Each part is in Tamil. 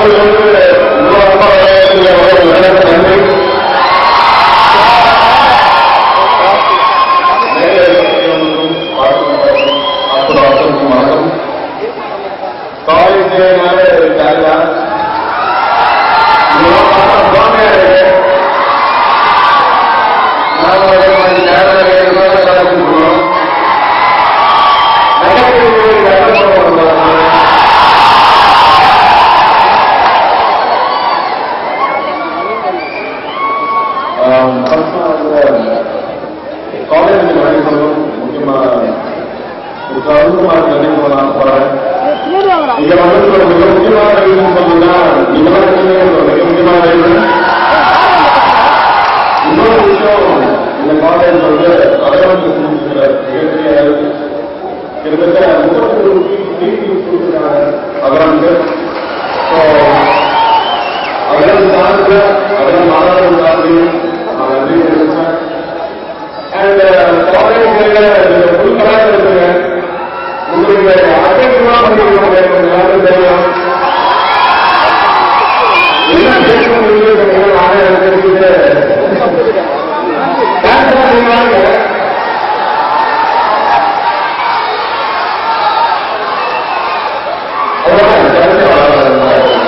அவர்கள் வந்து உருவாக்கமா விளையாடுறீங்க அவர்கள் விளையாட்டு நன்றி வணக்கம் காலேஜ் ஜாலியா சுவாமியா இருக்கு நாம ஒரு மாதிரி நேரம் நேரம் கலந்துக்கிறோம் காலேஜ் படிக்கணும் முக்கியமா ஒரு கருத்துமார் நினைவு நான் போறேன் இங்க வந்து ஒரு மிக முக்கியமான விஷயம் சொன்னீங்கன்னா நீங்க ஒரு மிக முக்கியமான விஷயம் இன்னொரு விஷயம் இந்த காலேஜ் வந்து அரவணைப்பு கொடுக்கிற மிகப்பெரிய கிட்டத்தட்ட முப்பத்தி ஒரு கொடுக்கிறாங்க அகரந்து அகரம் சார்ந்த அகரம் மாணவர்கள் சார்ந்து நான் நன்றி தெரிவிச்சேன் அண்ட் காலேஜ் ஃபுல் கலாச்சாரத்துங்க உங்களுடைய அட்டென்ஷனாக பண்ணிருக்கோம் எல்லாரும் தெரியும் என்ன பேச முடியும் நானே தெரிஞ்சுட்டு டான்ஸ் ஆடுறீங்களாங்க அவ்வளவுதான் டான்ஸ் ஆடுறாங்க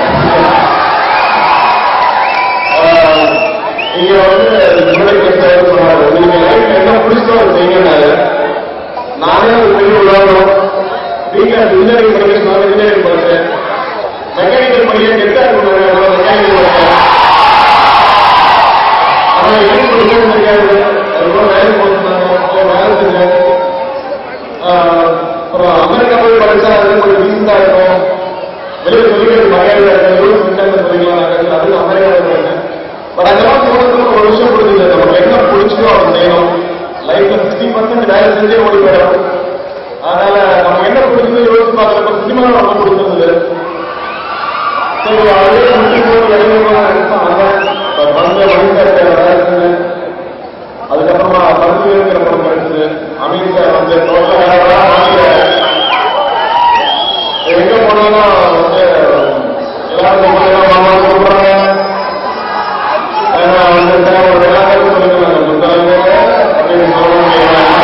இங்க வந்து முன்னாடி சார் சொன்னாரு நீங்க லைஃப் என்ன பிடிச்சோ அதை செய்யுங்கன்னாரு நானே ஒரு பெரிய உதாரணம் நீங்க இன்ஜினியரிங் படிக்கிறதுனால இன்ஜினியரிங் படிச்சேன் மெக்கானிக்கல் படிக்க கெட்டா மெக்கானிக்கல் படிச்சேன் ஆனா எனக்கு படிக்கிறது தெரியாது அதுக்கப்புறம் வேலை போட்டுருந்தாங்க வேலை செஞ்சேன் ஆஹ் அப்புறம் அமெரிக்கா போய் படிச்சா அது கொஞ்சம் ரீசெண்டா இருக்கும் வெளியே சொல்லிக்கிறது மரியாதை இருக்கும் சிஸ்டம் சொல்லிக்கலாம் நான் அது அமெரிக்காவில் போயிருக்கேன் பட் அதெல்லாம் போகிறதுக்கு ஒரு விஷயம் புரிஞ்சுது நம்ம என்ன பிடிச்சதோ அதை செய்யணும் லைஃப்ல சிக்ஸ்டி பர்சன்ட் வேலை செஞ்சே ஓடி போயிடும் அதனால நம்ம என்ன பிடிச்சது யோசிச்சு பார்க்கறப்ப சினிமா ரொம்ப பிடிச்சிருந்தது சரி அதே முட்டி போட்டு இறங்கலாம் எடுத்தான் வந்தேன் வந்து மணிக்கார வேலை செஞ்சேன் அதுக்கப்புறமா பருத்திங்கிற படம் படிச்சு அமெரிக்கா வந்து டோட்டலா வேற வேற மாநில எங்க போனாலும் வந்து எல்லாரும் சொல்றாங்க மாமா சொல்றாங்க ஆனா, வந்து சார் ஒரு எல்லாரும் சொல்லுங்க புத்தாங்க அப்படின்னு சொல்றாங்க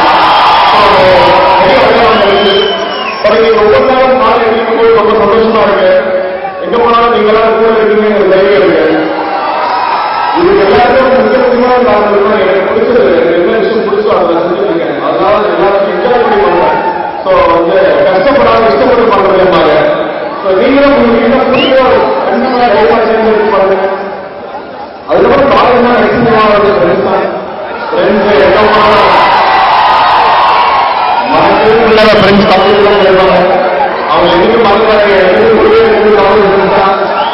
ஒவ்வொரு நாளும் மாலை எடுக்கும் போது ரொம்ப சந்தோஷமா இருக்கு எங்க போனாலும் நீங்க எல்லாம் கூட இருக்கீங்க ஒரு தைரியம் இருக்கு இது எல்லாருக்கும் மிக முக்கியமான காரணம் எனக்கு பிடிச்சது எனக்கு என்ன விஷயம் பிடிச்சோ அதை செஞ்சுருக்கேன் அதனால எல்லாருக்கும் என்ஜாய் பண்ணி பண்றேன் ஸோ வந்து கஷ்டப்படாத இஷ்டப்பட்டு பண்றது மாதிரி ஸோ நீங்களும் உங்களுக்கு என்ன பிடிச்சோ கண்டிப்பா தைரியமா சேர்ந்து பண்ணுங்க அதுக்கப்புறம் பாருங்க எக்ஸ்பிளா வந்து ஃப்ரெண்ட்ஸ் தான் ஃப்ரெண்ட்ஸ் எங்க போனாலும் மனசுல ஃப்ரெண்ட்ஸ் தமிழ் தான் இருப்பாங்க அவங்க எதுக்கு மறந்தாங்க எதுக்கு ஒரே தமிழ் ஃப்ரெண்ட்ஸ் தான்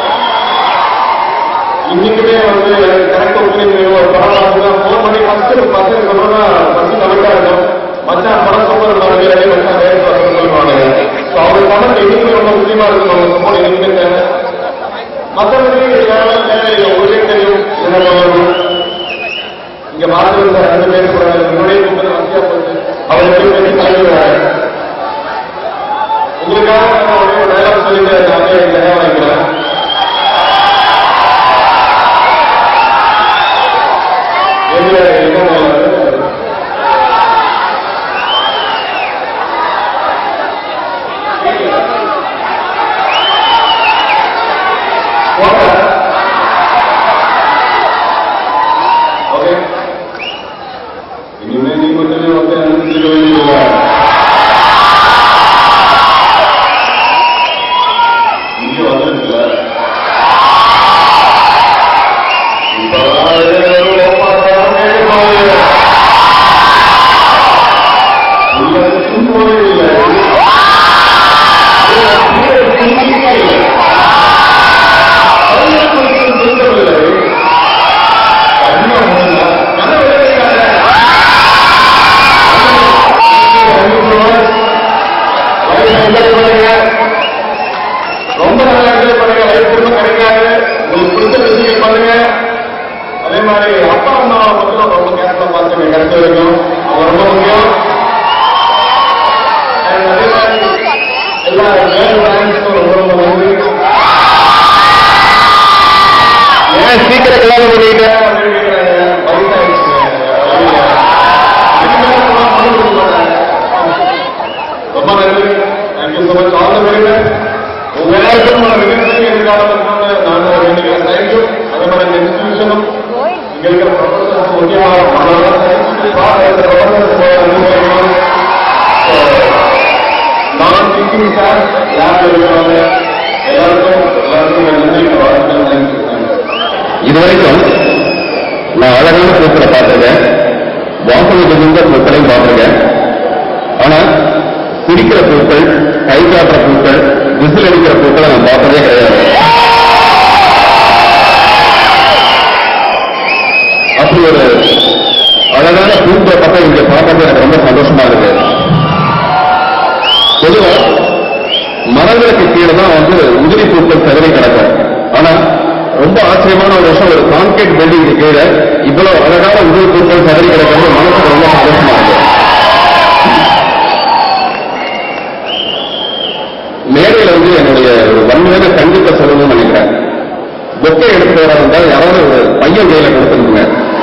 இன்னைக்குமே வந்து கரெக்ட் ஓப்பனிங் ஒரு படம் பார்த்தா ஃபோன் பண்ணி ஃபர்ஸ்ட் பசங்க சொல்றதா ஃபர்ஸ்ட் கரெக்டா இருக்கும் மச்சான் படம் சூப்பர் நாளைக்கு அதே மச்சான் நேரத்தில் வரணும்னு சொல்லுவாங்க ஸோ அவங்க படம் இன்னைக்குமே ரொம்ப முக்கியமா இருக்கும் அவங்க சப்போர்ட் இன்னைக்குமே தேவை மற்றபடி வேலை தேவையில்லை உங்களுக்கே தெரியும் என்ன பண்ணணும் இங்க மாதிரி ரெண்டு பேர் கூட என்னுடைய கூப்பிட்டு வசதியா போச்சு அவர் ரெண்டு பேரும் தலைவர் உங்களுக்காக நான் ஒரே ஒரு டயலாக் சொல்லிட்டு நான் அப்படியே தயார் வாங்கிக்கிறேன் எங்க என்ன dialogue? போங்க. ஓகே இனிமே நீ மட்டுமே வந்து அனுப்பிச்சிட வேண்டியதில்லை இங்க வந்துருக்குல்ல ரொம்ப நல்லா என்ஜாய் பண்ணுங்க லைஃப் திரும்ப கிடைக்காது உங்களுக்கு பிடிச்ச விஷயம் பண்ணுங்க அதே மாதிரி அப்பா அம்மாவை மட்டும் ரொம்ப கேர்ஃபுல்லா பார்த்துங்க கிடைச்ச வரைக்கும் அவங்க ரொம்ப முக்கியம் And அதே மாதிரி எல்லா மேல் பேரண்ட்ஸும் ரொம்ப ரொம்ப நன்றி சீக்கிரம் கல்யாணம் பண்ணிட்டு ரொம்ப நன்றி thank you so much all the very best உங்க எல்லாருக்கும் நான் மிகப்பெரிய எதிர்காலம் இருக்கணும்னு நான் வேண்டிக்கிறேன் தேங்க்யூ அதே மாதிரி இந்த இன்ஸ்டிடியூஷனும் இங்க இருக்கிற ப்ரொஃபசர்ஸ் முக்கியமாக நான் டீச்சிங் சார் யார் இருக்கிறாங்க எல்லாருக்கும் எல்லாருக்கும் என் நன்றி வாழ்த்துக்கள் தேங்க்யூ இதுவரைக்கும் நான் அழகான பூக்களை பார்த்திருக்கேன் வாசனை மிகுந்த பூக்களையும் பார்த்திருக்கேன் ஆனா சிரிக்கிற பூக்கள் கை காட்டுற பூக்கள் விசில் அடிக்கிற பூக்களை நான் பார்த்ததே கிடையாது அப்படி ஒரு அழகான பூந்தோட்டத்தை இங்க பார்க்கறது எனக்கு ரொம்ப சந்தோஷமா இருக்கு பொதுவா மரங்களுக்கு கீழே தான் வந்து உதிரி பூக்கள் சிதறி கிடக்கும் ஆனா ரொம்ப ஆச்சரியமான ஒரு விஷயம் ஒரு கான்கிரீட் பில்டிங்க்கு கீழே இவ்வளவு அழகான உதிரி பூக்கள் சிதறி கிடக்கிறது மனசுக்கு ரொம்ப சந்தோஷமா இருக்கு மேடையில வந்து என்னுடைய ஒரு வன்மையான கண்டிப்பை சொல்லணும்னு நினைக்கிறேன் பொக்கை எடுத்துட்டு வர இருந்தால் யாராவது ஒரு பையன் கையில கொடுத்துருங்க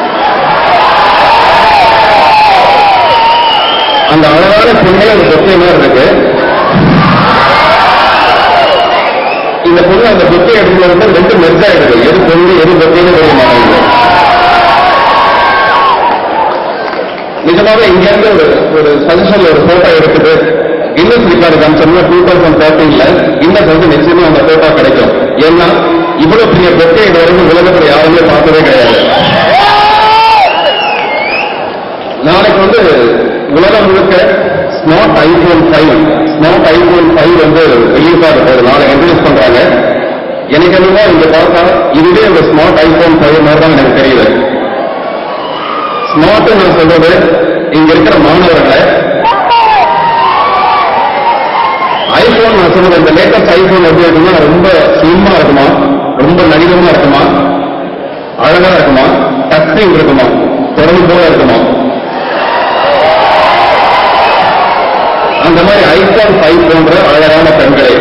அந்த அழகான பொண்ணே அந்த பொக்கை மாதிரி இருக்கு இந்த பொண்ணு அந்த பொக்கை எடுத்துல வந்து ரெண்டு மெர்ஜ் ஆயிடுது எது பொண்ணு எது பொக்கைன்னு தெரிய மாட்டாங்க நிஜமாவே இங்க இருந்து ஒரு ஒரு சஜஷன்ல ஒரு போட்டோ எடுத்துட்டு கின்னஸ் ரெக்கார்டு காமிச்சோம்னா டூ தௌசண்ட் தேர்ட்டீன்ல கின்னஸ் வந்து நிச்சயமா அந்த போட்டோ கிடைக்கும் ஏன்னா இவ்வளவு பெரிய பொக்கை இது வரைக்கும் உலகத்துல யாருமே பார்த்ததே கிடையாது நாளைக்கு வந்து உலகம் முழுக்க smart iPhone five smart iPhone five வந்து ரிலீஸ் ஆக போகுது நாளை இன்ட்ரடியூஸ் பண்றாங்க எனக்கு என்னமோ இங்க பார்த்தா இதுவே ஒரு ஸ்மார்ட் ஐபோன் ஃபைவ் மாதிரி தான் எனக்கு தெரியுது ஸ்மார்ட் நான் சொல்றது இங்க இருக்கிற மாணவர்களை ஐபோன் நான் சொல்றது இந்த லேட்டஸ்ட் ஐபோன் எப்படி இருக்குன்னா ரொம்ப ஸ்லிம்மா இருக்குமா ரொம்ப நடிகமா இருக்குமா அழகா இருக்குமா டச் ஸ்கிரீன் இருக்குமா தொடர்ந்து போல இருக்குமா அந்த மாதிரி ஐபோன் ஃபைவ் போன்ற அழகான பெண்களை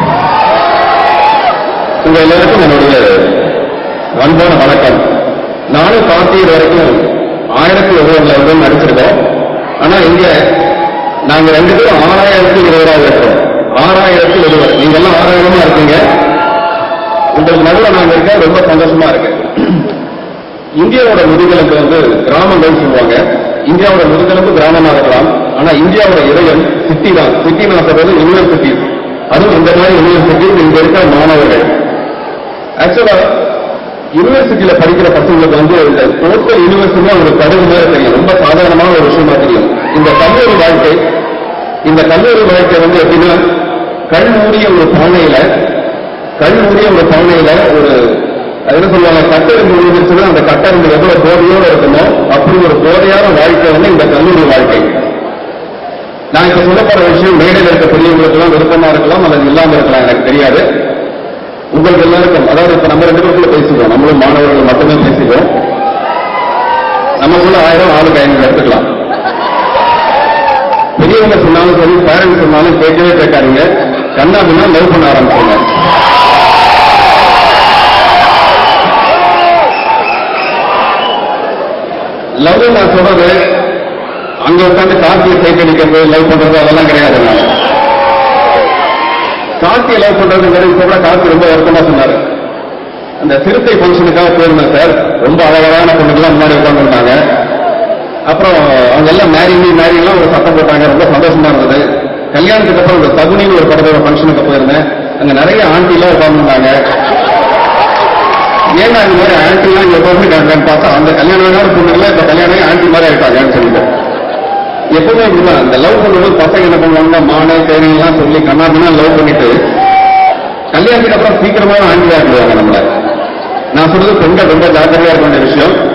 உங்க எல்லாருக்கும் என்னுடைய அன்பான வணக்கம் நானும் கார்த்திகை வரைக்கும் ஆயிரத்தி ஒருவர்ல வந்து நடிச்சிருக்கோம் ஆனா இங்க நாங்க ரெண்டு பேரும் ஆறாயிரத்தி இருபதாவது இருக்கிறோம் ஆறாயிரத்தி இருபது நீங்க எல்லாம் ஆறாயிரமா இருக்கீங்க உங்களுக்கு நடுவில் நாங்க இருக்க ரொம்ப சந்தோஷமா இருக்கு இந்தியாவோட முதுகெலும்பு வந்து கிராமங்கள் சொல்லுவாங்க இந்தியாவோட முதுகெலும்பு கிராமமா இருக்கலாம் ஆனா இந்தியாவோட இதயம் சிட்டி தான் சிட்டி நான் சொல்றது யூனிவர்சிட்டி அதுவும் இந்த மாதிரி யூனிவர்சிட்டிஸ் இங்க இருக்கிற மாணவர்கள் ஆக்சுவலா யூனிவர்சிட்டியில படிக்கிற பசங்களுக்கு வந்து இந்த டோட்டல் யூனிவர்சிட்டி ஒரு கடுகு மாதிரி தெரியும் ரொம்ப சாதாரணமான ஒரு விஷயமா தெரியும் இந்த கல்லூரி வாழ்க்கை இந்த கல்லூரி வாழ்க்கை வந்து எப்படின்னா கண் மூடிய ஒரு பானையில கண் மூடிய ஒரு பானையில ஒரு அது என்ன சொல்லுவாங்க கட்டெரும்பு விழுந்துச்சுன்னா அந்த கட்டெரும்பு எவ்வளவு போதையோட இருக்குமோ அப்படி ஒரு போதையான வாழ்க்கை வந்து இந்த கல்லூரி வாழ்க்கை நான் இப்ப சொல்ல போற விஷயம் மேடையில் இருக்க பெரியவங்களுக்கு எல்லாம் விருப்பமா இருக்கலாம் அல்லது இல்லாம இருக்கலாம் எனக்கு தெரியாது உங்களுக்கு எல்லாருக்கும் அதாவது இப்ப நம்ம ரெண்டு பேருக்குள்ள பேசிக்குவோம் நம்மளும் மாணவர்கள் மட்டுமே பேசிக்குவோம் நமக்குள்ள ஆயிரம் ஆளுக்கு ஐநூறு எடுத்துக்கலாம் பெரியவங்க சொன்னாலும் சரி பேரண்ட்ஸ் சொன்னாலும் கேட்கவே கேட்காதீங்க கண்ணாபின்னா லவ் பண்ண ஆரம்பிச்சுங்க லவ் நான் சொல்றது அங்க உட்காந்து கார்த்தியை சைட் அடிக்கிறது லவ் பண்றது அதெல்லாம் கிடையாது நான் கார்த்தியை லவ் பண்றதுங்கிறது சொல்ற கார்த்தி ரொம்ப வருத்தமா சொன்னாரு அந்த சிறுத்தை ஃபங்க்ஷனுக்காக போயிருந்தேன் சார் ரொம்ப அழகான பொண்ணுக்கெல்லாம் முன்னாடி உட்காந்துருந்தாங்க அப்புறம் அவங்க எல்லாம் மேரி மேரி எல்லாம் ஒரு சத்தம் போட்டாங்க ரொம்ப சந்தோஷமா இருந்தது கல்யாணத்துக்கு அப்புறம் இந்த சகுனின்னு ஒரு படத்தோட ஃபங்க்ஷனுக்கு போயிருந்தேன் அங்க நிறைய ஆண்டி எல்லாம் உட்காந்துருந்தாங்க ஏன்னா இந்த மாதிரி ஆன்டி எல்லாம் இங்க உட்காந்து பார்த்தா அந்த கல்யாணம் பொண்ணுங்களா இப்ப கல்யாணம் ஆன்டி மாதிரி ஆயிட்டாங்கன்னு சொல்லிட்டு எப்பவுமே இப்படிதான் இந்த லவ் பண்ணும்போது பசங்க என்ன பண்ணுவாங்க மானை தேனி எல்லாம் சொல்லி கண்ணாபின்னா லவ் பண்ணிட்டு கல்யாணத்துக்கு அப்புறம் சீக்கிரமா ஆண்டி ஆக்கிடுவாங்க நம்மள நான் சொல்றது பெண்கள் ரொம்ப ஜாக்கிரதையா இருக்க வேண்டிய விஷயம்